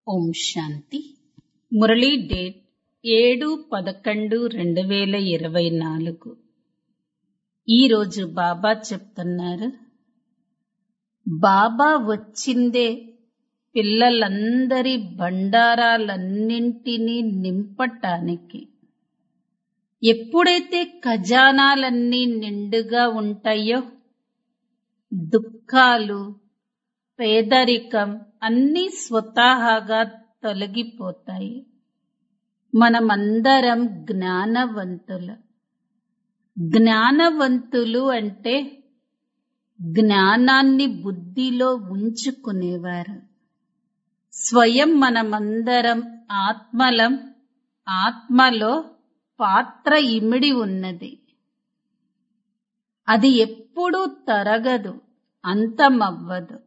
ఓం శాంతి Murali date ఏడు పదకొండు రెండు వేల ఇరవై నాలుగు ఈరోజు బాబా చెప్తున్నారు బాబా వచ్చిందే పిల్లలందరి బండారాలన్నింటినీ నింపటానికి ఎప్పుడైతే ఖజానాలన్నీ నిండుగా ఉంటాయో దుఃఖాలు పేదరికం అన్నీ స్వతహాగా తొలగిపోతాయి మనమందరం జ్ఞానవంతుల జ్ఞానవంతులు అంటే జ్ఞానాన్ని బుద్ధిలో ఉంచుకునేవారు స్వయం మనమందరం ఆత్మలం ఆత్మలో పాత్ర ఇమిడి ఉన్నది అది ఎప్పుడూ తరగదు అంతమవ్వదు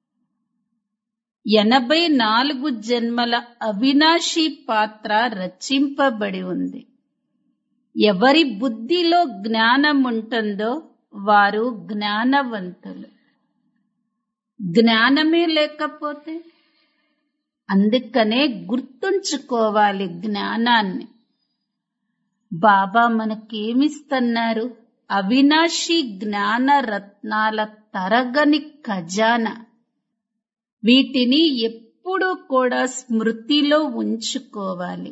ఎనభై నాలుగు జన్మల అవినాశి పాత్ర రచింపబడి ఉంది ఎవరి బుద్ధిలో జ్ఞానం ఉంటుందో వారు జ్ఞానవంతులు జ్ఞానమే లేకపోతే అందుకనే గుర్తుంచుకోవాలి జ్ఞానాన్ని బాబా మనకేమిస్తున్నారు అవినాశి జ్ఞాన రత్నాల తరగని ఖజానా వీటిని ఎప్పుడూ కూడా స్మృతిలో ఉంచుకోవాలి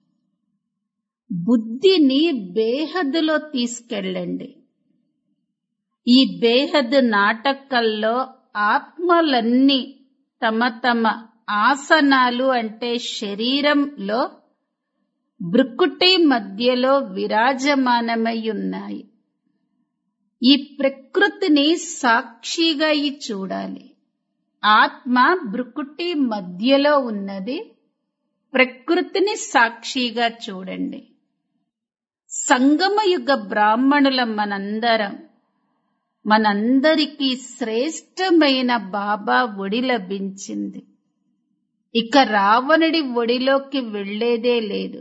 బుద్ధిని బేహదులో తీసుకెళ్ళండి ఈ బేహద్ నాటకల్లో ఆత్మలన్నీ తమ తమ ఆసనాలు అంటే శరీరంలో బ్రుకుటి మధ్యలో విరాజమానమై ఉన్నాయి ఈ ప్రకృతిని సాక్షిగా ఈ చూడాలి ఆత్మ బ్రుకుటి మధ్యలో ఉన్నది ప్రకృతిని సాక్షిగా చూడండి సంగమయుగ బ్రాహ్మణుల మనందరం మనందరికీ శ్రేష్టమైన బాబా ఒడి లభించింది ఇక రావణుడి ఒడిలోకి వెళ్లేదే లేదు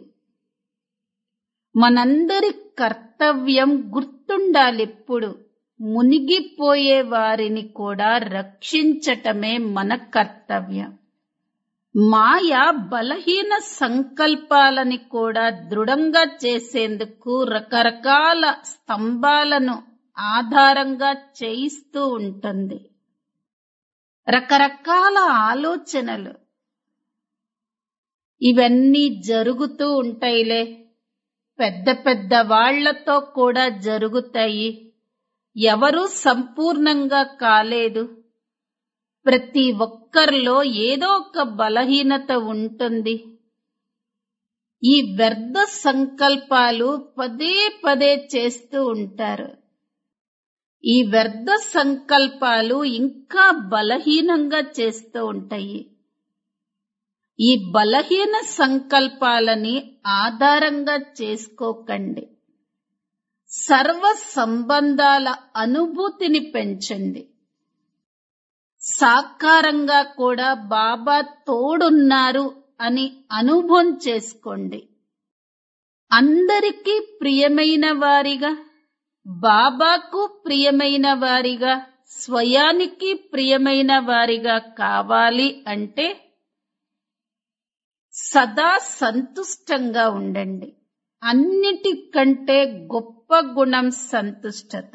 మనందరి కర్తవ్యం గుర్తుండాలెప్పుడు మునిగిపోయే వారిని కూడా రక్షించటమే మన కర్తవ్యం మాయ బలహీన సంకల్పాలని కూడా దృఢంగా చేసేందుకు రకరకాల స్తంభాలను ఆధారంగా చేయిస్తూ ఉంటుంది రకరకాల ఆలోచనలు ఇవన్నీ జరుగుతూ ఉంటాయిలే పెద్ద పెద్ద వాళ్లతో కూడా జరుగుతాయి ఎవరూ సంపూర్ణంగా కాలేదు ప్రతి ఒక్కరిలో ఏదో ఒక బలహీనత ఉంటుంది ఈ వ్యర్థ సంకల్పాలు పదే పదే చేస్తూ ఉంటారు ఈ వ్యర్థ సంకల్పాలు ఇంకా బలహీనంగా చేస్తూ ఉంటాయి ఈ బలహీన సంకల్పాలని ఆధారంగా చేసుకోకండి సర్వ సంబంధాల అనుభూతిని పెంచండి సాకారంగా కూడా బాబా తోడున్నారు అని అనుభవం చేసుకోండి అందరికీ ప్రియమైన వారిగా బాబాకు ప్రియమైన వారిగా స్వయానికి ప్రియమైన వారిగా కావాలి అంటే సదా సంతుష్టంగా ఉండండి అన్నిటికంటే గొప్ప గుణం సంతుష్టత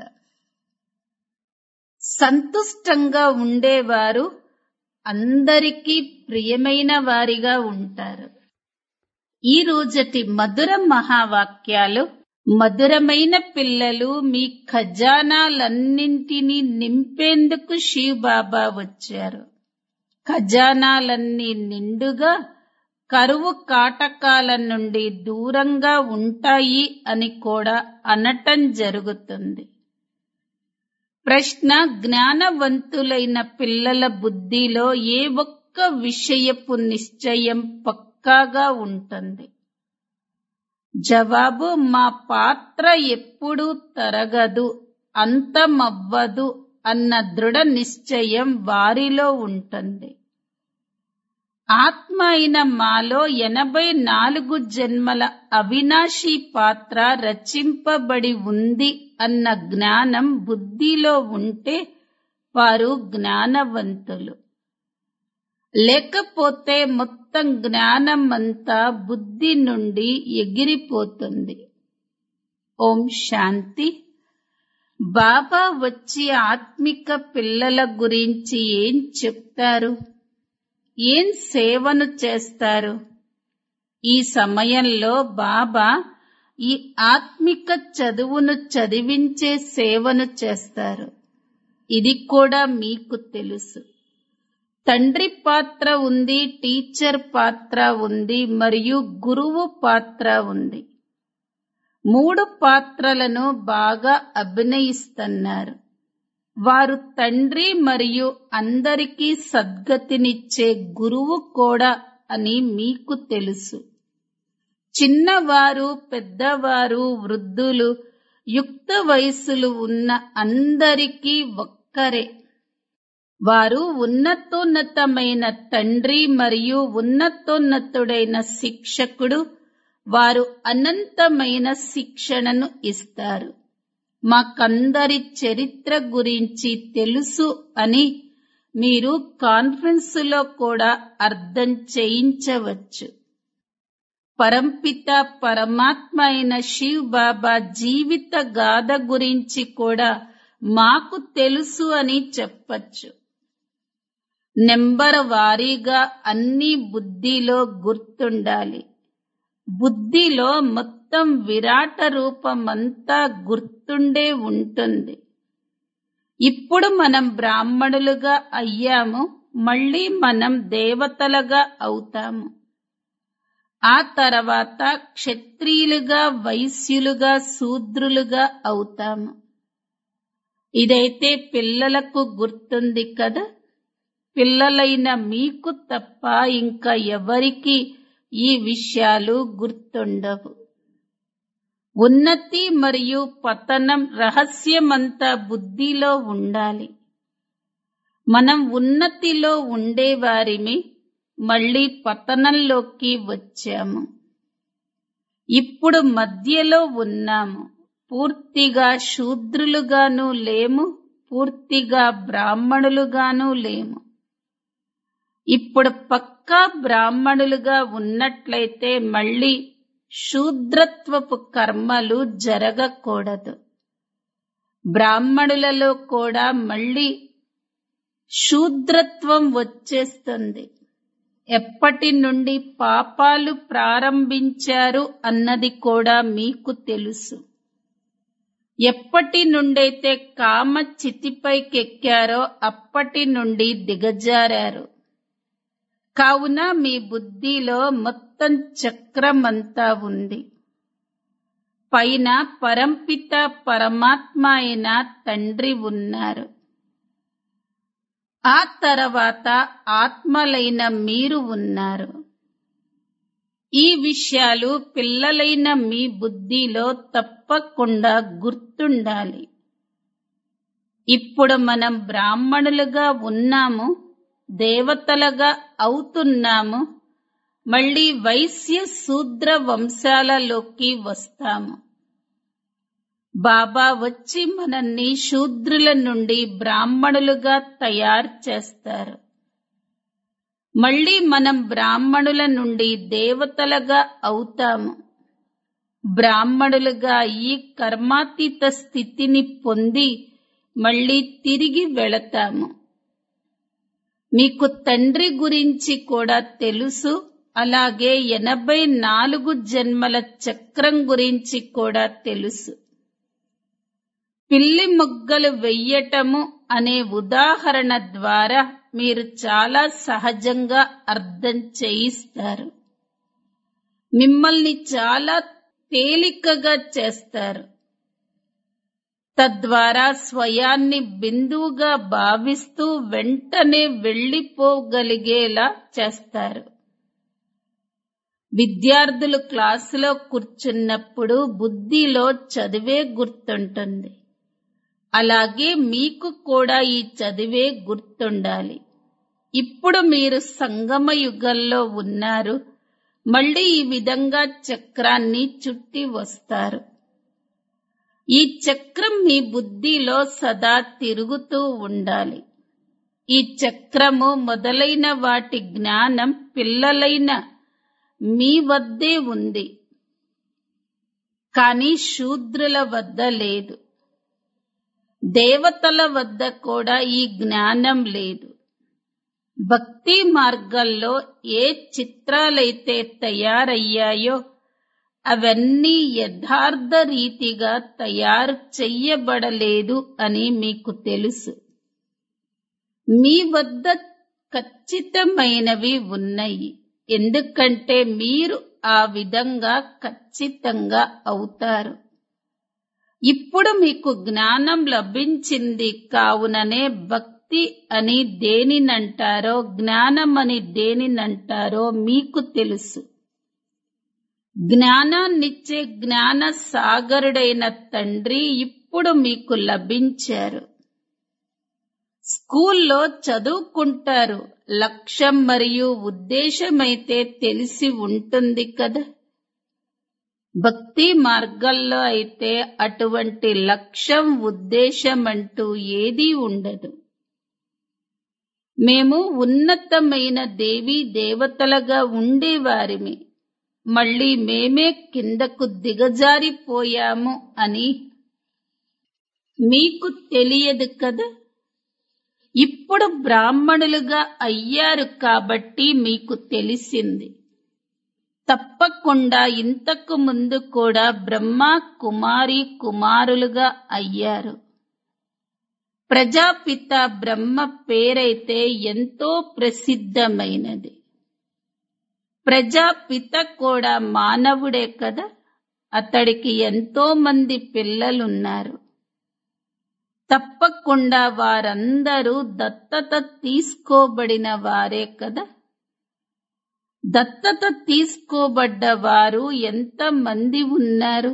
సంతుష్టంగా ఉండేవారు అందరికీ ప్రియమైన వారిగా ఉంటారు ఈ రోజటి మధుర మహావాక్యాలు మధురమైన పిల్లలు మీ ఖజానాలన్నింటినీ నింపేందుకు శివ్ బాబా వచ్చారు ఖజానాలన్నీ నిండుగా కరువు కాటకాల నుండి దూరంగా ఉంటాయి అని కూడా అనటం జరుగుతుంది ప్రశ్న జ్ఞానవంతులైన పిల్లల బుద్ధిలో ఏ ఒక్క విషయపు నిశ్చయం పక్కాగా ఉంటుంది జవాబు మా పాత్ర ఎప్పుడూ తరగదు అంతమవ్వదు అన్న దృఢ నిశ్చయం వారిలో ఉంటుంది ఆత్మ అయిన మాలో ఎనభై నాలుగు జన్మల అవినాశి పాత్ర రచింపబడి ఉంది అన్న జ్ఞానం బుద్ధిలో ఉంటే వారు జ్ఞానవంతులు లేకపోతే మొత్తం జ్ఞానం అంతా బుద్ధి నుండి ఎగిరిపోతుంది ఓం శాంతి బాబా వచ్చి ఆత్మిక పిల్లల గురించి ఏం చెప్తారు ఏం సేవను చేస్తారు ఈ సమయంలో బాబా ఈ ఆత్మిక చదువును చదివించే సేవను చేస్తారు ఇది కూడా మీకు తెలుసు తండ్రి పాత్ర ఉంది టీచర్ పాత్ర ఉంది మరియు గురువు పాత్ర ఉంది మూడు పాత్రలను బాగా అభినయిస్తున్నారు వారు తండ్రి మరియు అందరికీ సద్గతినిచ్చే గురువు కూడా అని మీకు తెలుసు చిన్నవారు పెద్దవారు వృద్ధులు యుక్త వయస్సులు ఉన్న అందరికీ ఒక్కరే వారు ఉన్నతోన్నతమైన తండ్రి మరియు ఉన్నతోన్నతుడైన శిక్షకుడు వారు అనంతమైన శిక్షణను ఇస్తారు మాకందరి చరిత్ర గురించి తెలుసు అని మీరు కాన్ఫరెన్సులో కూడా అర్థం చేయించవచ్చు పరంపిత పరమాత్మ అయిన శివ్ బాబా జీవిత గాథ గురించి కూడా మాకు తెలుసు అని చెప్పచ్చు నెంబర్ వారీగా అన్ని బుద్ధిలో గుర్తుండాలి బుద్ధిలో మొత్తం విరాట రూపమంతా గుర్తుండే ఉంటుంది ఇప్పుడు మనం బ్రాహ్మణులుగా అయ్యాము మళ్ళీ మనం దేవతలుగా అవుతాము ఆ తర్వాత క్షత్రియులుగా వైశ్యులుగా శూద్రులుగా అవుతాము ఇదైతే పిల్లలకు గుర్తుంది కదా పిల్లలైన మీకు తప్ప ఇంకా ఎవరికి ఈ విషయాలు గుర్తుండవు ఉన్నతి మరియు పతనం రహస్యమంతా బుద్ధిలో ఉండాలి మనం ఉన్నతిలో ఉండేవారిమి మళ్ళీ పతనంలోకి వచ్చాము ఇప్పుడు మధ్యలో ఉన్నాము పూర్తిగా శూద్రులుగాను లేము పూర్తిగా బ్రాహ్మణులుగాను లేము ఇప్పుడు పక్కా బ్రాహ్మణులుగా ఉన్నట్లయితే మళ్ళీ శూద్రత్వపు కర్మలు జరగకూడదు బ్రాహ్మణులలో కూడా మళ్ళీ శూద్రత్వం వచ్చేస్తుంది ఎప్పటి నుండి పాపాలు ప్రారంభించారు అన్నది కూడా మీకు తెలుసు ఎప్పటి నుండైతే కామ చితిపైకెక్కారో అప్పటి నుండి దిగజారారు కావున మీ బుద్ధిలో మొత్తం చక్రమంతా ఉంది పైన పరంపిత పరమాత్మ అయిన తండ్రి ఉన్నారు ఆ తర్వాత ఆత్మలైన మీరు ఉన్నారు ఈ విషయాలు పిల్లలైన మీ బుద్ధిలో తప్పకుండా గుర్తుండాలి ఇప్పుడు మనం బ్రాహ్మణులుగా ఉన్నాము దేవతలుగా అవుతున్నాము మళ్ళీ వైశ్య శూద్ర వంశాలలోకి వస్తాము బాబా వచ్చి మనల్ని శూద్రుల నుండి బ్రాహ్మణులుగా తయారు చేస్తారు మళ్ళీ మనం బ్రాహ్మణుల నుండి దేవతలుగా అవుతాము బ్రాహ్మణులుగా ఈ కర్మాతీత స్థితిని పొంది మళ్ళీ తిరిగి వెళతాము మీకు తండ్రి గురించి కూడా తెలుసు అలాగే ఎనభై నాలుగు జన్మల చక్రం గురించి కూడా తెలుసు పిల్లి మొగ్గలు వెయ్యటము అనే ఉదాహరణ ద్వారా మీరు చాలా సహజంగా అర్థం చేయిస్తారు మిమ్మల్ని చాలా తేలికగా చేస్తారు తద్వారా స్వయాన్ని బిందువుగా భావిస్తూ వెంటనే వెళ్లిపోగలిగేలా చేస్తారు విద్యార్థులు క్లాసులో కూర్చున్నప్పుడు బుద్ధిలో చదివే గుర్తుంటుంది అలాగే మీకు కూడా ఈ చదివే గుర్తుండాలి ఇప్పుడు మీరు సంగమ యుగంలో ఉన్నారు మళ్ళీ ఈ విధంగా చక్రాన్ని చుట్టి వస్తారు ఈ చక్రం మీ బుద్ధిలో సదా తిరుగుతూ ఉండాలి ఈ చక్రము మొదలైన వాటి జ్ఞానం పిల్లలైన మీ వద్దే ఉంది కానీ శూద్రుల వద్ద లేదు దేవతల వద్ద కూడా ఈ జ్ఞానం లేదు భక్తి మార్గంలో ఏ చిత్రాలైతే తయారయ్యాయో అవన్నీ యథార్థ రీతిగా తయారు చెయ్యబడలేదు అని మీకు తెలుసు మీ వద్ద ఖచ్చితమైనవి ఉన్నాయి ఎందుకంటే మీరు ఆ విధంగా ఖచ్చితంగా అవుతారు ఇప్పుడు మీకు జ్ఞానం లభించింది కావుననే భక్తి అని దేనినంటారో జ్ఞానం అని దేనినంటారో మీకు తెలుసు జ్ఞానాన్నిచ్చే జ్ఞాన సాగరుడైన తండ్రి ఇప్పుడు మీకు లభించారు స్కూల్లో చదువుకుంటారు లక్ష్యం మరియు ఉద్దేశమైతే తెలిసి ఉంటుంది కదా భక్తి మార్గంలో అయితే అటువంటి లక్ష్యం ఉద్దేశం అంటూ ఏదీ ఉండదు మేము ఉన్నతమైన దేవీ దేవతలుగా ఉండేవారిమి మళ్ళీ మేమే కిందకు దిగజారిపోయాము అని మీకు తెలియదు కదా ఇప్పుడు బ్రాహ్మణులుగా అయ్యారు కాబట్టి మీకు తెలిసింది తప్పకుండా ఇంతకు ముందు కూడా బ్రహ్మ కుమారి కుమారులుగా అయ్యారు ప్రజాపిత బ్రహ్మ పేరైతే ఎంతో ప్రసిద్ధమైనది ప్రజాపిత కూడా మానవుడే కదా అతడికి ఎంతో మంది పిల్లలున్నారు తప్పకుండా వారందరూ దత్తత తీసుకోబడిన వారే కదా దత్తత తీసుకోబడ్డ వారు ఎంత మంది ఉన్నారు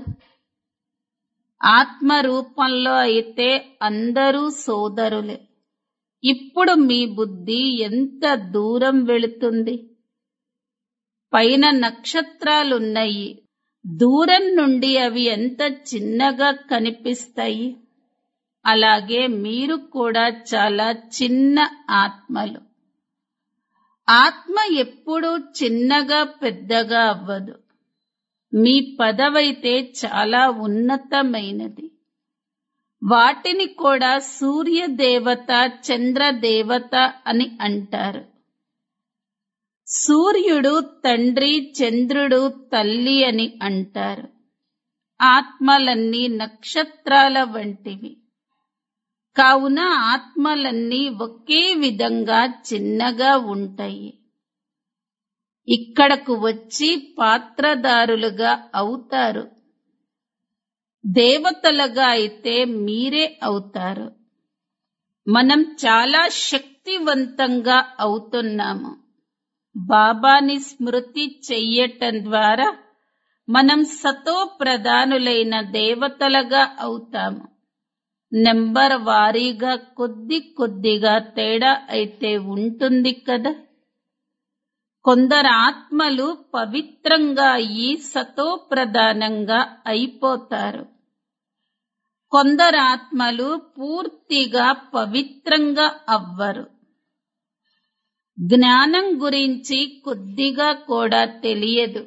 ఆత్మ రూపంలో అయితే అందరూ సోదరులే ఇప్పుడు మీ బుద్ధి ఎంత దూరం వెళుతుంది పైన నక్షత్రాలున్నాయి దూరం నుండి అవి ఎంత చిన్నగా కనిపిస్తాయి అలాగే మీరు కూడా చాలా చిన్న ఆత్మలు ఆత్మ ఎప్పుడూ చిన్నగా పెద్దగా అవ్వదు మీ పదవైతే చాలా ఉన్నతమైనది వాటిని కూడా సూర్య దేవత చంద్ర దేవత అని అంటారు సూర్యుడు తండ్రి చంద్రుడు తల్లి అని అంటారు ఆత్మలన్నీ నక్షత్రాల వంటివి కావున ఆత్మలన్నీ ఒకే విధంగా చిన్నగా ఉంటాయి ఇక్కడకు వచ్చి పాత్రదారులుగా అవుతారు దేవతలుగా అయితే మీరే అవుతారు మనం చాలా శక్తివంతంగా అవుతున్నాము బాబాని స్మృతి చెయ్యటం ద్వారా మనం సతో ప్రధానులైన దేవతలుగా అవుతాము నెంబర్ వారీగా కొద్ది కొద్దిగా తేడా అయితే ఉంటుంది కదా కొందరు ఆత్మలు పవిత్రంగా అయ్యి సతో ప్రధానంగా అయిపోతారు కొందరు ఆత్మలు పూర్తిగా పవిత్రంగా అవ్వరు జ్ఞానం గురించి కొద్దిగా కూడా తెలియదు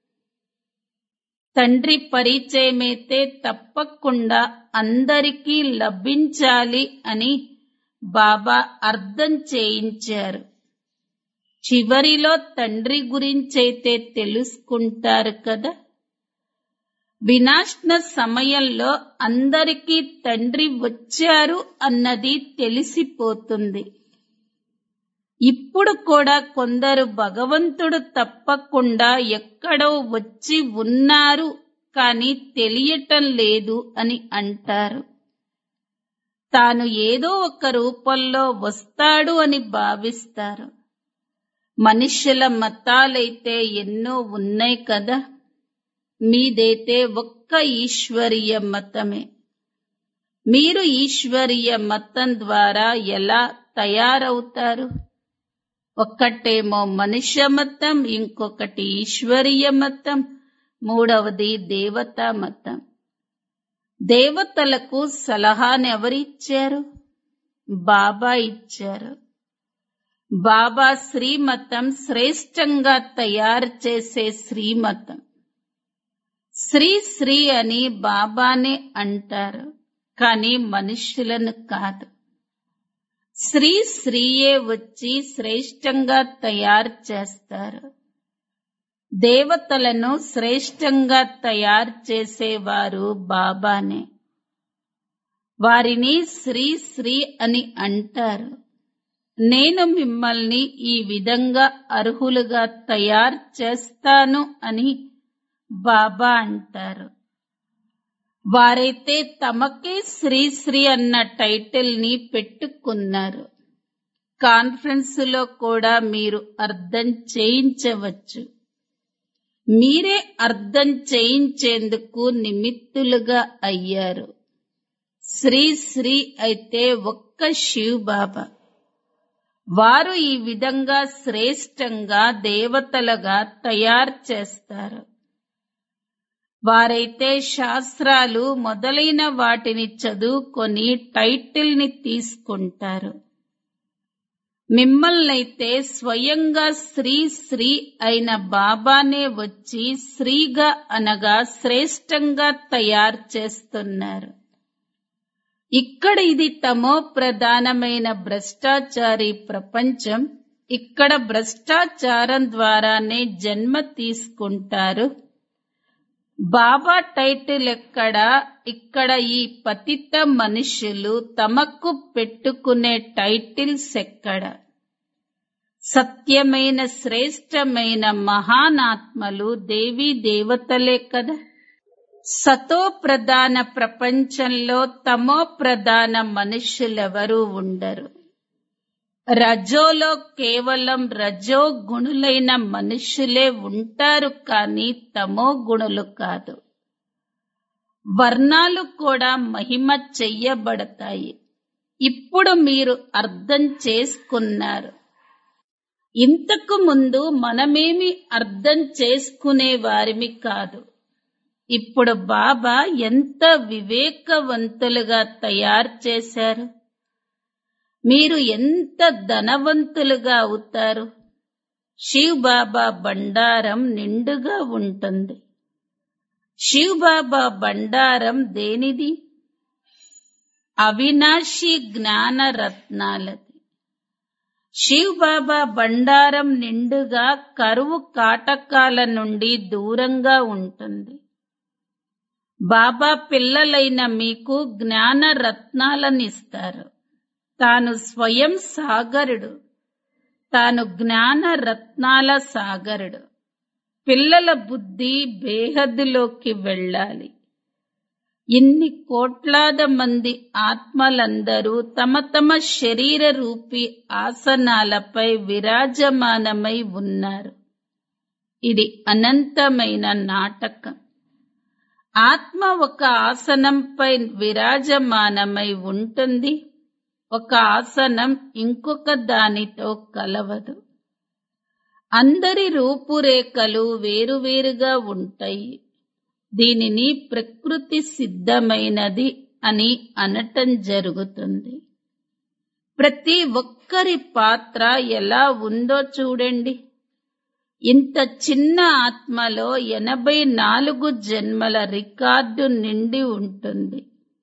తండ్రి పరిచయమైతే తప్పకుండా అందరికీ లభించాలి అని బాబా అర్థం చేయించారు చివరిలో తండ్రి గురించైతే తెలుసుకుంటారు కదా వినాశన సమయంలో అందరికీ తండ్రి వచ్చారు అన్నది తెలిసిపోతుంది ఇప్పుడు కూడా కొందరు భగవంతుడు తప్పకుండా ఎక్కడో వచ్చి ఉన్నారు కానీ తెలియటం లేదు అని అంటారు తాను ఏదో ఒక రూపంలో వస్తాడు అని భావిస్తారు మనుష్యుల మతాలైతే ఎన్నో ఉన్నాయి కదా మీదైతే ఒక్క ఈశ్వరీయ మతమే మీరు ఈశ్వరీయ మతం ద్వారా ఎలా తయారవుతారు ఒక్కటేమో మనుష్య మతం ఇంకొకటి ఈశ్వరీయ మతం మూడవది దేవతా మతం దేవతలకు సలహాను ఎవరిచ్చారు బాబా ఇచ్చారు బాబా శ్రీమతం శ్రేష్టంగా తయారు చేసే శ్రీమతం శ్రీ శ్రీ అని బాబానే అంటారు కానీ మనుష్యులను కాదు శ్రీ శ్రీయే వచ్చి శ్రేష్టంగా తయారు చేస్తారు దేవతలను శ్రేష్టంగా తయారు చేసేవారు బాబానే వారిని శ్రీ శ్రీ అని అంటారు నేను మిమ్మల్ని ఈ విధంగా అర్హులుగా తయారు చేస్తాను అని బాబా అంటారు వారైతే తమకే శ్రీ శ్రీ అన్న టైటిల్ ని పెట్టుకున్నారు కాన్ఫరెన్స్ లో కూడా మీరు అర్థం చేయించవచ్చు మీరే అర్థం చేయించేందుకు నిమిత్తులుగా అయ్యారు శ్రీ శ్రీ అయితే ఒక్క శివ్ బాబా వారు ఈ విధంగా శ్రేష్టంగా దేవతలుగా తయారు చేస్తారు వారైతే శాస్త్రాలు మొదలైన వాటిని చదువుకొని టైటిల్ ని తీసుకుంటారు మిమ్మల్నైతే స్వయంగా శ్రీ శ్రీ అయిన బాబానే వచ్చి శ్రీగా అనగా శ్రేష్టంగా తయారు చేస్తున్నారు ఇక్కడ ఇది తమో ప్రధానమైన భ్రష్టాచారి ప్రపంచం ఇక్కడ భ్రష్టాచారం ద్వారానే జన్మ తీసుకుంటారు బాబా టైటిల్ ఎక్కడ ఇక్కడ ఈ పతిత మనుషులు తమకు పెట్టుకునే టైటిల్స్ ఎక్కడ సత్యమైన శ్రేష్టమైన మహానాత్మలు దేవీ దేవతలే కదా సతో ప్రధాన ప్రపంచంలో తమో ప్రధాన మనుష్యులెవరూ ఉండరు రజోలో కేవలం రజో గుణులైన మనుష్యులే ఉంటారు కానీ తమో గుణులు కాదు వర్ణాలు కూడా మహిమ చెయ్యబడతాయి ఇప్పుడు మీరు అర్థం చేసుకున్నారు ఇంతకు ముందు మనమేమి అర్థం చేసుకునే వారిమి కాదు ఇప్పుడు బాబా ఎంత వివేకవంతులుగా తయారు చేశారు మీరు ఎంత ధనవంతులుగా అవుతారు శివ్ బాబా బండారం నిండుగా ఉంటుంది శివ్ బాబా బండారం దేనిది అవినాశి జ్ఞాన రత్నాలది శివ్ బాబా బండారం నిండుగా కరువు కాటకాల నుండి దూరంగా ఉంటుంది బాబా పిల్లలైన మీకు జ్ఞాన రత్నాలనిస్తారు తాను స్వయం సాగరుడు తాను జ్ఞాన రత్నాల సాగరుడు పిల్లల బుద్ధి బేహద్దులోకి వెళ్ళాలి ఇన్ని కోట్లాద మంది ఆత్మలందరూ తమ తమ శరీర రూపి ఆసనాలపై విరాజమానమై ఉన్నారు ఇది అనంతమైన నాటకం ఆత్మ ఒక ఆసనంపై విరాజమానమై ఉంటుంది ఒక ఆసనం ఇంకొక దానితో కలవదు అందరి రూపురేఖలు వేరువేరుగా ఉంటాయి దీనిని ప్రకృతి సిద్ధమైనది అని అనటం జరుగుతుంది ప్రతి ఒక్కరి పాత్ర ఎలా ఉందో చూడండి ఇంత చిన్న ఆత్మలో ఎనభై నాలుగు జన్మల రికార్డు నిండి ఉంటుంది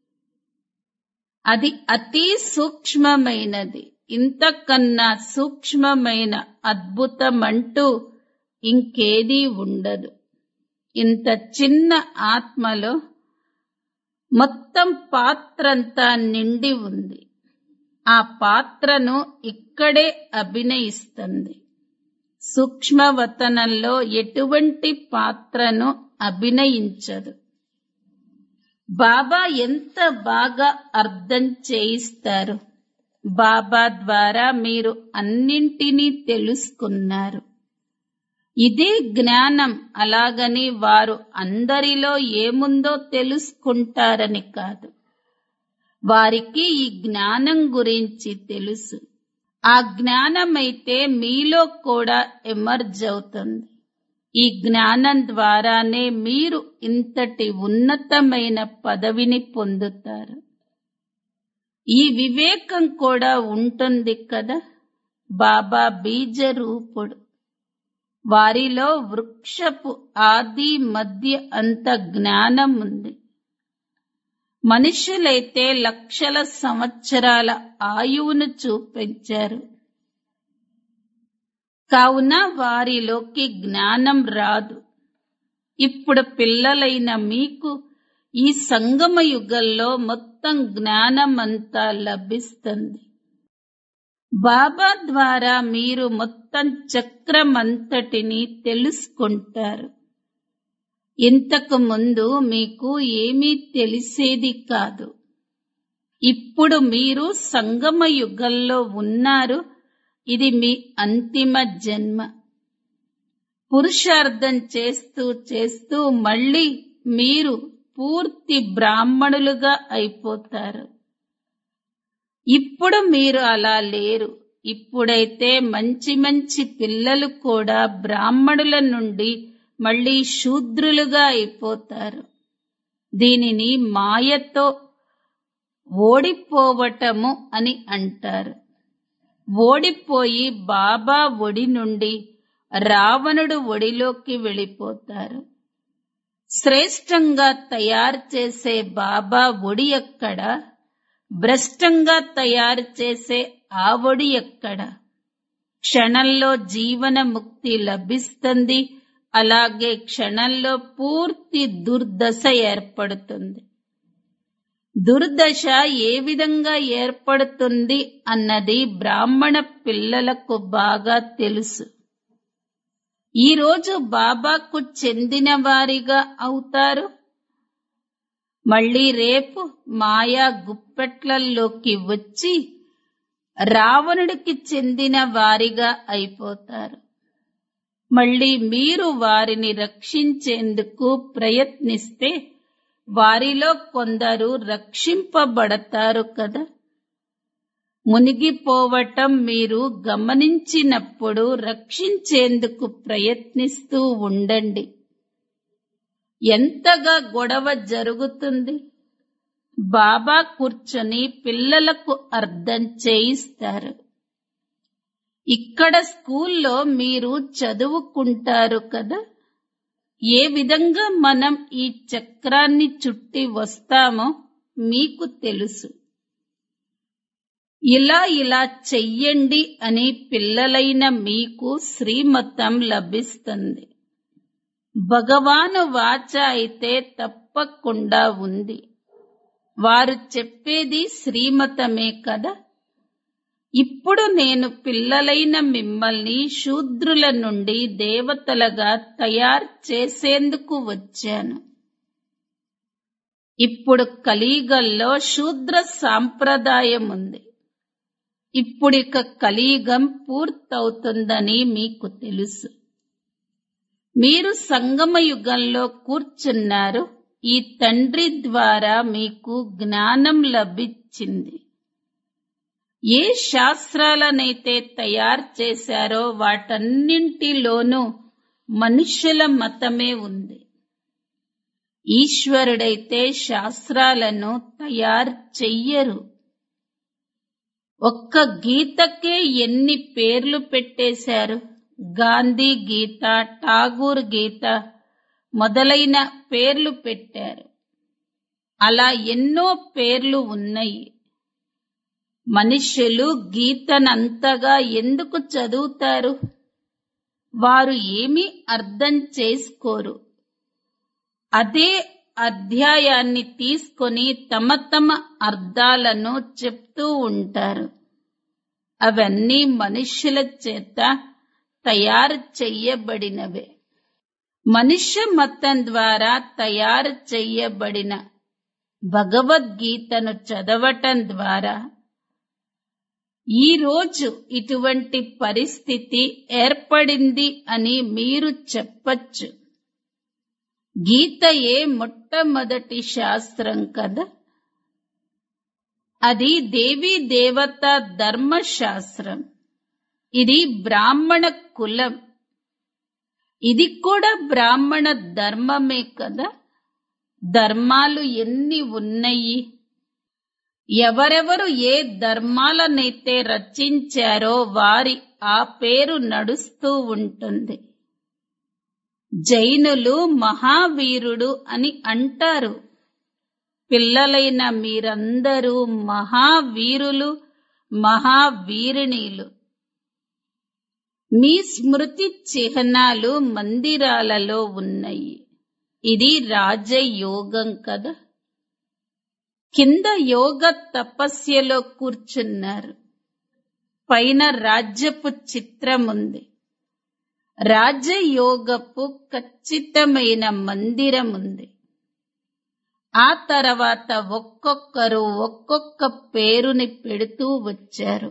అది అతి సూక్ష్మమైనది ఇంతకన్నా సూక్ష్మమైన అద్భుతమంటూ ఇంకేదీ ఉండదు ఇంత చిన్న ఆత్మలో మొత్తం పాత్రంతా నిండి ఉంది ఆ పాత్రను ఇక్కడే అభినయిస్తుంది సూక్ష్మవతనంలో ఎటువంటి పాత్రను అభినయించదు బాబా ఎంత బాగా అర్థం చేయిస్తారు బాబా ద్వారా మీరు అన్నింటినీ తెలుసుకున్నారు ఇదే జ్ఞానం అలాగని వారు అందరిలో ఏముందో తెలుసుకుంటారని కాదు వారికి ఈ జ్ఞానం గురించి తెలుసు ఆ జ్ఞానమైతే మీలో కూడా ఎమర్జ్ అవుతుంది ఈ జ్ఞానం ద్వారానే మీరు ఇంతటి ఉన్నతమైన పదవిని పొందుతారు ఈ వివేకం కూడా ఉంటుంది కదా బాబా బీజ రూపుడు వారిలో వృక్షపు ఆది మధ్య అంత జ్ఞానం ఉంది మనుషులైతే లక్షల సంవత్సరాల ఆయువును చూపించారు కావున వారిలోకి జ్ఞానం రాదు ఇప్పుడు పిల్లలైన మీకు ఈ సంగమ యుగంలో మొత్తం జ్ఞానం అంతా లభిస్తుంది బాబా ద్వారా మీరు మొత్తం చక్రమంతటిని తెలుసుకుంటారు ఇంతకు ముందు మీకు ఏమీ తెలిసేది కాదు ఇప్పుడు మీరు సంగమ యుగంలో ఉన్నారు ఇది మీ అంతిమ జన్మ పురుషార్థం చేస్తూ చేస్తూ మళ్ళీ మీరు పూర్తి బ్రాహ్మణులుగా అయిపోతారు ఇప్పుడు మీరు అలా లేరు ఇప్పుడైతే మంచి మంచి పిల్లలు కూడా బ్రాహ్మణుల నుండి మళ్ళీ శూద్రులుగా అయిపోతారు దీనిని మాయతో ఓడిపోవటము అని అంటారు ఓడిపోయి బాబా ఒడి నుండి రావణుడు ఒడిలోకి వెళ్ళిపోతారు శ్రేష్టంగా తయారు చేసే బాబా ఒడి ఎక్కడ భ్రష్టంగా తయారు చేసే ఆ ఒడి ఎక్కడ క్షణంలో జీవన ముక్తి లభిస్తుంది అలాగే క్షణంలో పూర్తి దుర్దశ ఏర్పడుతుంది దుర్దశ ఏ విధంగా ఏర్పడుతుంది అన్నది బ్రాహ్మణ పిల్లలకు బాగా తెలుసు ఈ రోజు బాబాకు చెందిన వారిగా అవుతారు మళ్ళీ రేపు మాయా గుప్పెట్లలోకి వచ్చి రావణుడికి చెందిన వారిగా అయిపోతారు మళ్ళీ మీరు వారిని రక్షించేందుకు ప్రయత్నిస్తే వారిలో కొందరు రక్షింపబడతారు కదా మునిగిపోవటం మీరు గమనించినప్పుడు రక్షించేందుకు ప్రయత్నిస్తూ ఉండండి ఎంతగా గొడవ జరుగుతుంది బాబా కూర్చొని పిల్లలకు అర్థం చేయిస్తారు ఇక్కడ స్కూల్లో మీరు చదువుకుంటారు కదా ఏ విధంగా మనం ఈ చక్రాన్ని చుట్టి వస్తామో మీకు తెలుసు ఇలా ఇలా చెయ్యండి అని పిల్లలైన మీకు శ్రీమతం లభిస్తుంది భగవాను వాచ అయితే తప్పకుండా ఉంది వారు చెప్పేది శ్రీమతమే కదా ఇప్పుడు నేను పిల్లలైన మిమ్మల్ని శూద్రుల నుండి దేవతలుగా తయారు చేసేందుకు వచ్చాను ఇప్పుడు కలియుగంలో శూద్ర సాంప్రదాయం ఉంది ఇప్పుడిక కలియుగం పూర్తవుతుందని మీకు తెలుసు మీరు సంగమ యుగంలో కూర్చున్నారు ఈ తండ్రి ద్వారా మీకు జ్ఞానం లభించింది ఏ శాస్త్రాలనైతే తయారు చేశారో వాటన్నింటిలోనూ మనుషుల మతమే ఉంది ఈశ్వరుడైతే శాస్త్రాలను తయారు చెయ్యరు ఒక్క గీతకే ఎన్ని పేర్లు పెట్టేశారు గాంధీ గీత ఠాగూర్ గీత మొదలైన పేర్లు పెట్టారు అలా ఎన్నో పేర్లు ఉన్నాయి మనుష్యులు గీతనంతగా ఎందుకు చదువుతారు వారు ఏమీ అర్థం చేసుకోరు అదే అధ్యాయాన్ని తీసుకొని తమ తమ అర్థాలను చెప్తూ ఉంటారు అవన్నీ మనుష్యుల చేత తయారు చెయ్యబడినవే మనుష్య మతం ద్వారా తయారు చెయ్యబడిన భగవద్గీతను చదవటం ద్వారా ఈ రోజు ఇటువంటి పరిస్థితి ఏర్పడింది అని మీరు చెప్పచ్చు గీతయే మొట్టమొదటి శాస్త్రం కదా అది దేవీ దేవత ధర్మశాస్త్రం ఇది బ్రాహ్మణ కులం ఇది కూడా బ్రాహ్మణ ధర్మమే కదా ధర్మాలు ఎన్ని ఉన్నాయి ఎవరెవరు ఏ ధర్మాలనైతే రచించారో వారి ఆ పేరు నడుస్తూ ఉంటుంది జైనులు మహావీరుడు అని అంటారు పిల్లలైన మీరందరూ మహావీరులు మహావీరిణీలు మీ స్మృతి చిహ్నాలు మందిరాలలో ఉన్నాయి ఇది రాజయోగం కదా కింద యోగ తపస్యలో కూర్చున్నారు పైన రాజ్యపు చిత్రం ఉంది రాజయోగపు ఖచ్చితమైన మందిరం ఉంది ఆ తర్వాత ఒక్కొక్కరు ఒక్కొక్క పేరుని పెడుతూ వచ్చారు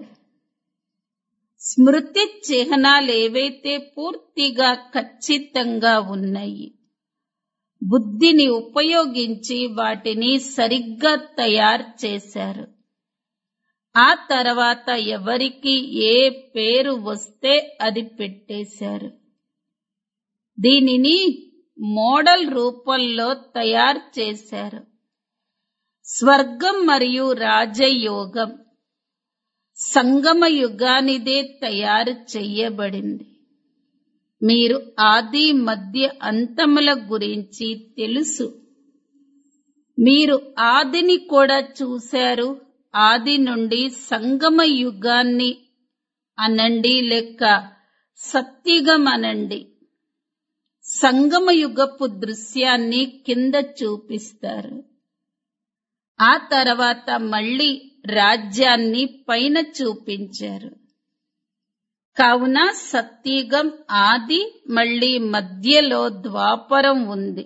స్మృతి చిహ్నాలు ఏవైతే పూర్తిగా ఖచ్చితంగా ఉన్నాయి బుద్ధిని ఉపయోగించి వాటిని సరిగ్గా తయారు చేశారు ఆ తర్వాత ఎవరికి ఏ పేరు వస్తే అది పెట్టేశారు దీనిని మోడల్ రూపంలో తయారు చేశారు స్వర్గం మరియు రాజయోగం సంగమ యుగానిదే తయారు చెయ్యబడింది మీరు ఆది మధ్య అంతముల గురించి తెలుసు మీరు ఆదిని కూడా చూశారు ఆది నుండి సంగమ యుగాన్ని అనండి లేక సత్యుగం అనండి సంగమ యుగపు దృశ్యాన్ని కింద చూపిస్తారు ఆ తర్వాత మళ్ళీ రాజ్యాన్ని పైన చూపించారు కావున సత్యుగం ఆది మళ్ళీ మధ్యలో ద్వాపరం ఉంది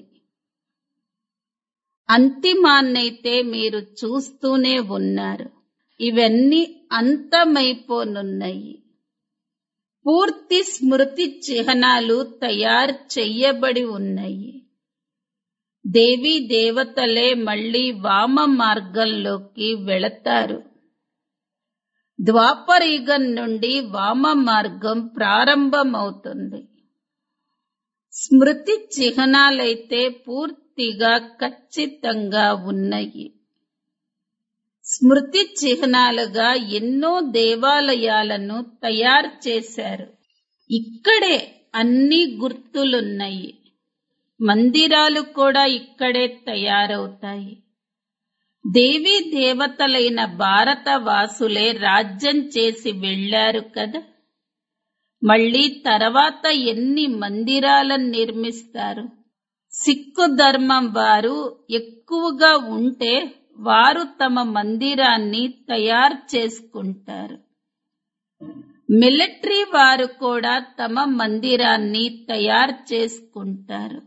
అంతిమాన్నైతే మీరు చూస్తూనే ఉన్నారు ఇవన్నీ అంతమైపోనున్నాయి పూర్తి స్మృతి చిహ్నాలు తయారు చెయ్యబడి ఉన్నాయి దేవీ దేవతలే మళ్ళీ వామ మార్గంలోకి వెళతారు ద్వాపరయుగం నుండి వామ మార్గం ప్రారంభమవుతుంది స్మృతి చిహ్నాలైతే పూర్తిగా ఖచ్చితంగా ఉన్నాయి స్మృతి చిహ్నాలుగా ఎన్నో దేవాలయాలను తయారు చేశారు ఇక్కడే అన్ని గుర్తులున్నాయి మందిరాలు కూడా ఇక్కడే తయారవుతాయి దేవీ దేవతలైన భారత వాసులే రాజ్యం చేసి వెళ్లారు కదా మళ్ళీ తర్వాత ఎన్ని మందిరాలను నిర్మిస్తారు సిక్కు ధర్మం వారు ఎక్కువగా ఉంటే వారు తమ మందిరాన్ని తయారు చేసుకుంటారు మిలిటరీ వారు కూడా తమ మందిరాన్ని తయారు చేసుకుంటారు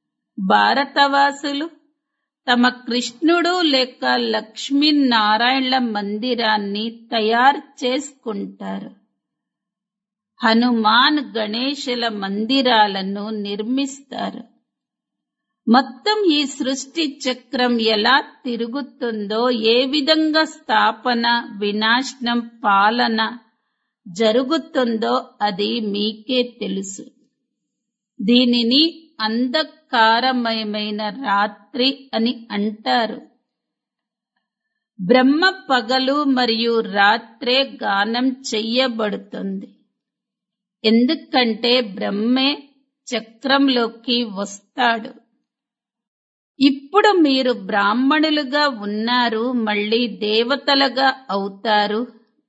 భారతవాసులు తమ కృష్ణుడు లేక లక్ష్మీనారాయణల మందిరాన్ని తయారు చేసుకుంటారు హనుమాన్ గణేశుల మందిరాలను నిర్మిస్తారు మొత్తం ఈ సృష్టి చక్రం ఎలా తిరుగుతుందో ఏ విధంగా స్థాపన వినాశనం పాలన జరుగుతుందో అది మీకే తెలుసు దీనిని అంధకారమయమైన రాత్రి అని అంటారు బ్రహ్మ పగలు మరియు రాత్రే గానం చెయ్యబడుతుంది ఎందుకంటే బ్రహ్మే చక్రంలోకి వస్తాడు ఇప్పుడు మీరు బ్రాహ్మణులుగా ఉన్నారు మళ్ళీ దేవతలుగా అవుతారు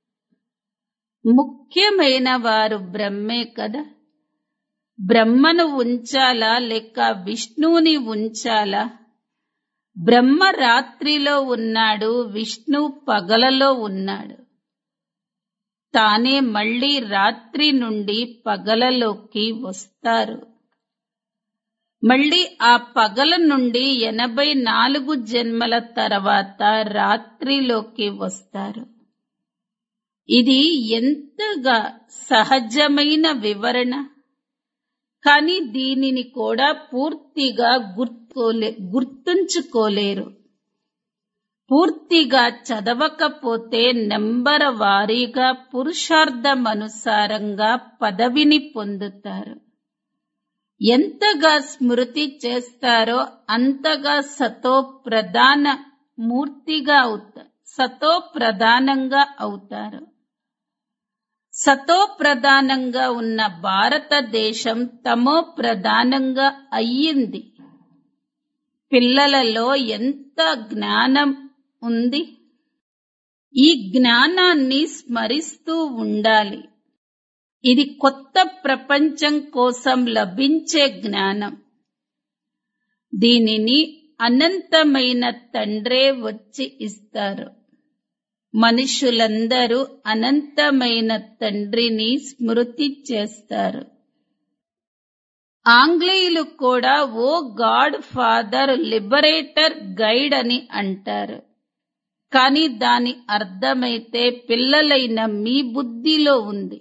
ముఖ్యమైన వారు బ్రహ్మే కదా బ్రహ్మను ఉంచాలా లేక విష్ణువుని ఉంచాలా బ్రహ్మ రాత్రిలో ఉన్నాడు విష్ణు పగలలో ఉన్నాడు తానే మళ్ళీ రాత్రి నుండి పగలలోకి వస్తారు మళ్ళీ ఆ పగల నుండి ఎనభై నాలుగు జన్మల తర్వాత రాత్రిలోకి వస్తారు ఇది ఎంతగా సహజమైన వివరణ కానీ దీనిని కూడా పూర్తిగా గుర్తులే గుర్తుంచుకోలేరు పూర్తిగా చదవకపోతే నెంబర్ వారీగా పురుషార్థమనుసారంగా పదవిని పొందుతారు ఎంతగా స్మృతి చేస్తారో అంతగా సతో ప్రధాన మూర్తిగా అవుతారు సతో ప్రధానంగా అవుతారు సతో ప్రధానంగా ఉన్న భారతదేశం తమో ప్రధానంగా అయ్యింది పిల్లలలో ఎంత జ్ఞానం ఉంది ఈ జ్ఞానాన్ని స్మరిస్తూ ఉండాలి ఇది కొత్త ప్రపంచం కోసం లభించే జ్ఞానం దీనిని అనంతమైన తండ్రే వచ్చి ఇస్తారు మనుషులందరూ అనంతమైన తండ్రిని స్మృతి చేస్తారు ఆంగ్లేయులు కూడా O God father liberator guide అని అంటారు కానీ దాని అర్థమైతే పిల్లలైన మీ బుద్ధిలో ఉంది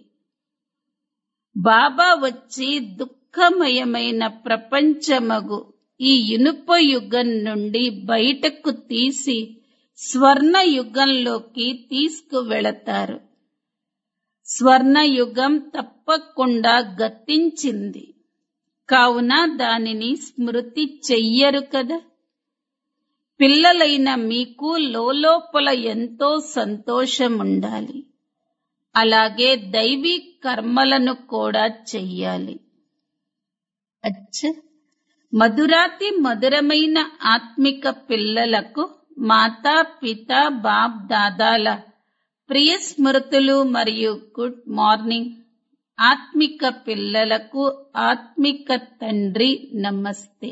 బాబా వచ్చి దుఃఖమయమైన ప్రపంచమగు ఈ ఇనుప యుగం నుండి బయటకు తీసి స్వర్ణ యుగంలోకి తీసుకువెళతారు స్వర్ణ యుగం తప్పకుండా గతించింది కావున దానిని స్మృతి చెయ్యరు కదా పిల్లలైన మీకు లోపల ఎంతో సంతోషం ఉండాలి అలాగే దైవీ కర్మలను కూడా చెయ్యాలి అచ్చ మధురాతి మధురమైన ఆత్మిక పిల్లలకు మాతా పిత బాప్ దాదాల ప్రియ స్మృతులు మరియు గుడ్ మార్నింగ్ ఆత్మిక పిల్లలకు ఆత్మిక తండ్రి నమస్తే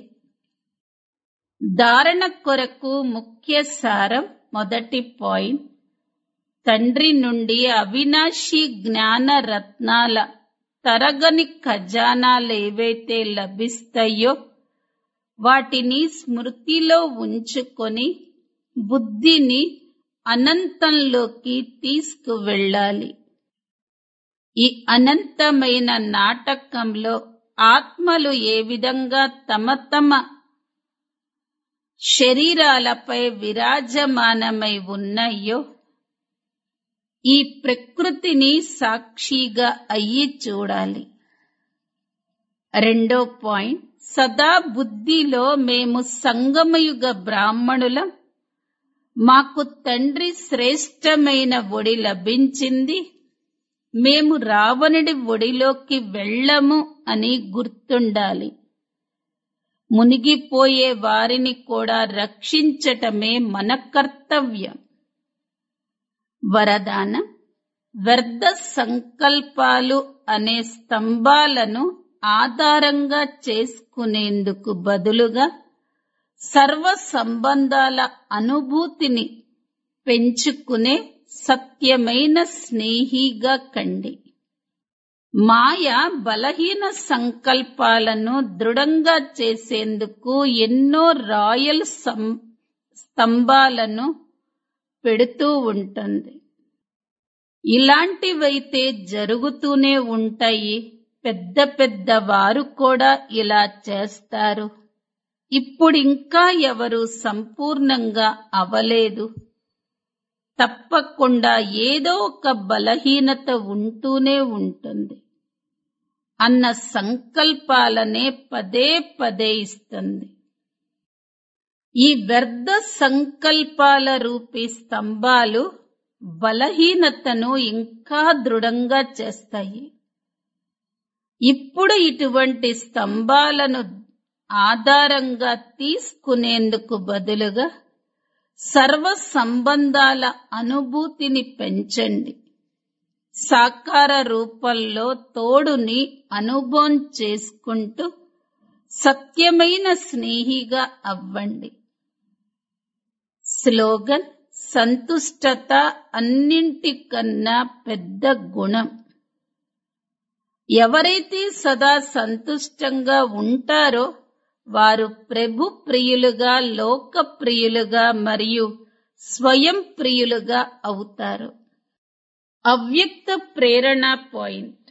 ధారణ కొరకు ముఖ్య సారం మొదటి పాయింట్ తండ్రి నుండి అవినాశి జ్ఞాన రత్నాల తరగని ఖజానాలేవైతే లభిస్తాయో వాటిని స్మృతిలో ఉంచుకొని బుద్ధిని అనంతంలోకి తీసుకువెళ్ళాలి ఈ అనంతమైన నాటకంలో ఆత్మలు ఏ విధంగా తమ తమ శరీరాలపై విరాజమానమై ఉన్నాయో ఈ ప్రకృతిని సాక్షిగా అయ్యి చూడాలి రెండో పాయింట్ సదా బుద్ధిలో మేము సంగమయుగ బ్రాహ్మణులం మాకు తండ్రి శ్రేష్టమైన ఒడి లభించింది మేము రావణుడి ఒడిలోకి వెళ్ళము అని గుర్తుండాలి మునిగిపోయే వారిని కూడా రక్షించటమే మన కర్తవ్యం వరదానం వ్యర్థ సంకల్పాలు అనే స్తంభాలను ఆధారంగా చేసుకునేందుకు బదులుగా సర్వ సంబంధాల అనుభూతిని పెంచుకునే సత్యమైన స్నేహిగా కండి మాయ బలహీన సంకల్పాలను దృఢంగా చేసేందుకు ఎన్నో రాయల్ స్తంభాలను పెడుతూ ఉంటుంది ఇలాంటివైతే జరుగుతూనే ఉంటాయి పెద్ద పెద్ద వారు కూడా ఇలా చేస్తారు ఇప్పుడు ఇంకా ఎవరు సంపూర్ణంగా అవలేదు తప్పకుండా ఏదో ఒక బలహీనత ఉంటూనే ఉంటుంది అన్న సంకల్పాలనే పదే పదే ఇస్తుంది ఈ వ్యర్థ సంకల్పాల రూపీ స్తంభాలు బలహీనతను ఇంకా దృఢంగా చేస్తాయి ఇప్పుడు ఇటువంటి స్తంభాలను ఆధారంగా తీసుకునేందుకు బదులుగా సర్వ సంబంధాల అనుభూతిని పెంచండి సాకార రూపంలో తోడుని అనుభవం చేసుకుంటూ సత్యమైన స్నేహిగా అవ్వండి స్లోగన్ సంతుష్టత అన్నింటికన్నా పెద్ద గుణం ఎవరైతే సదా సంతుష్టంగా ఉంటారో వారు ప్రభు ప్రియులుగా లోక ప్రియులుగా మరియు స్వయం ప్రియులుగా అవుతారు అవ్యక్త ప్రేరణ పాయింట్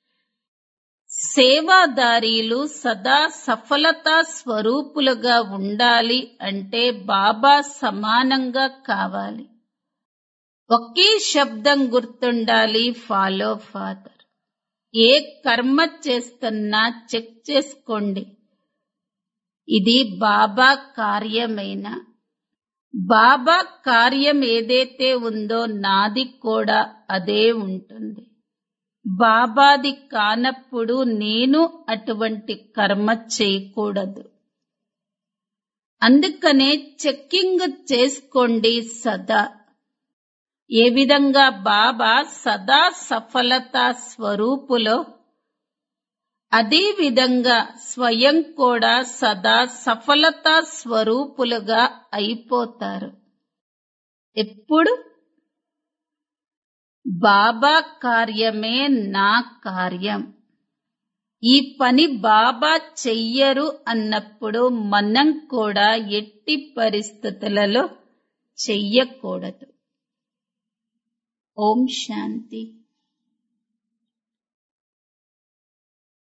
సేవాదారీలు సదా సఫలతా స్వరూపులుగా ఉండాలి అంటే బాబా సమానంగా కావాలి ఒకే శబ్దం గుర్తుండాలి ఫాలో ఫాదర్ ఏ కర్మ చేస్తున్నా చెక్ చేసుకోండి ఇది బాబా కార్యమైన బాబా కార్యం ఏదైతే ఉందో నాది కూడా అదే ఉంటుంది బాబాది కానప్పుడు నేను అటువంటి కర్మ చేయకూడదు అందుకనే చెక్కింగ్ చేసుకోండి సదా ఏ విధంగా బాబా సదా సఫలతా స్వరూపులో అదే విధంగా స్వయం కూడా సదా సఫలతా స్వరూపులుగా అయిపోతారు ఎప్పుడు బాబా కార్యమే నా కార్యం ఈ పని బాబా చెయ్యరు అన్నప్పుడు మనం కూడా ఎట్టి పరిస్థితులలో చెయ్యకూడదు ఓం శాంతి